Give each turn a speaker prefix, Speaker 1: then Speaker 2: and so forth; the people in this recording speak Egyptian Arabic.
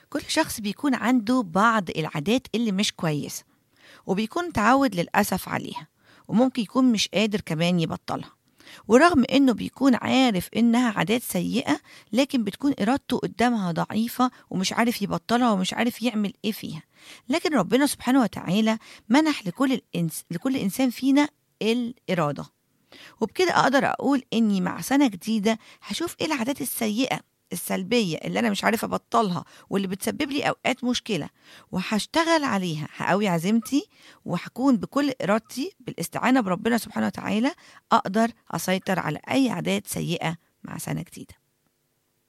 Speaker 1: كل شخص بيكون عنده بعض العادات اللي مش كويسة وبيكون تعود للأسف عليها وممكن يكون مش قادر كمان يبطلها ورغم انه بيكون عارف انها عادات سيئة لكن بتكون ارادته قدامها ضعيفة ومش عارف يبطلها ومش عارف يعمل ايه فيها لكن ربنا سبحانه وتعالى منح لكل الإنس... لكل انسان فينا الإرادة وبكده أقدر أقول إني مع سنة جديدة هشوف إيه العادات السيئة السلبية اللي أنا مش عارفة أبطلها واللي بتسبب لي أوقات مشكلة وهشتغل عليها هقوي عزيمتي وهكون بكل إرادتي بالاستعانة بربنا سبحانه وتعالى أقدر أسيطر على أي عادات سيئة مع سنة جديدة